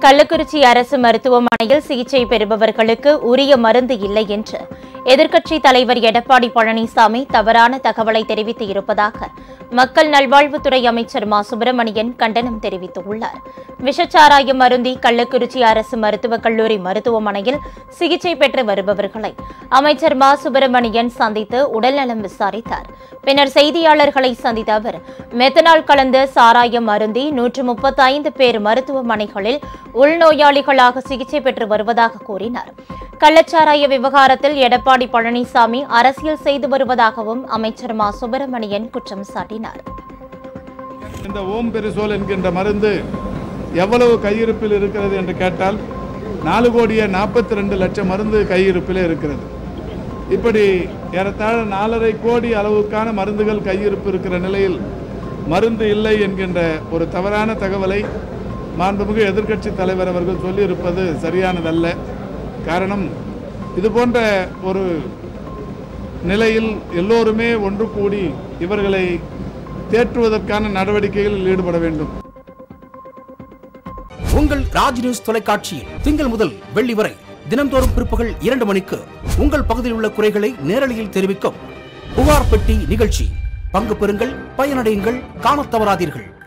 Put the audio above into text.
கள்ளக்குறிச்சி அரசு மருத்துவமனையில் சிகிச்சை பெறுபவர்களுக்கு உரிய மருந்து இல்லை என்று எதிர்க்கட்சித் தலைவர் எடப்பாடி பழனிசாமி தவறான தகவலை தெரிவித்து இருப்பதாக மக்கள் நல்வாழ்வுத்துறை அமைச்சர் மா சுப்பிரமணியன் கண்டனம் தெரிவித்துள்ளார் விஷச்சாராயம் மருந்தி கள்ளக்குறிச்சி அரசு மருத்துவக் கல்லூரி மருத்துவமனையில் சிகிச்சை பெற்று வருபவர்களை அமைச்சர் மா சுப்பிரமணியன் சந்தித்து உடல்நலம் விசாரித்தார் பின்னர் செய்தியாளர்களை சந்தித்த அவர் மெத்தனால் கலந்த சாராயம் அருந்தி நூற்று முப்பத்தைந்து பேர் மருத்துவமனைகளில் உள்நோயாளிகளாக சிகிச்சை பெற்று வருவதாக கூறினார் கள்ளச்சாராய விவகாரத்தில் எடப்பாடி பழனிசாமி அரசியல் செய்து வருவதாகவும் அமைச்சர் மா சுப்பிரமணியன் குற்றம் சாட்டினார் இந்த ஓம் பெரிசோல் என்கின்ற மருந்து எவ்வளவு கையிருப்பில் இருக்கிறது என்று கேட்டால் நாலு கோடியே நாற்பத்தி ரெண்டு லட்சம் மருந்து கையிருப்பில் இருக்கிறது இப்படி ஏறத்தாழ நாலரை கோடி அளவுக்கான மருந்துகள் கையிருப்பு இருக்கிற நிலையில் மருந்து இல்லை என்கின்ற ஒரு தவறான தகவலை மாண்புமிகு எதிர்க்கட்சி தலைவர் அவர்கள் சொல்லியிருப்பது சரியானதல்ல காரணம் இது போன்ற ஒரு நிலையில் எல்லோருமே ஒன்று கூடி இவர்களை தேற்றுவதற்கான நடவடிக்கைகளில் ஈடுபட வேண்டும் உங்கள் ராஜ் நியூஸ் தொலைக்காட்சியில் திங்கள் முதல் வெள்ளி வரை தினம்தோறும் பிற்பகல் இரண்டு மணிக்கு உங்கள் பகுதியில் உள்ள குறைகளை நேரலையில் தெரிவிக்கும் புகார் பெட்டி நிகழ்ச்சி பங்கு பெறுங்கள் பயனடையுங்கள் காணத் தவறாதீர்கள்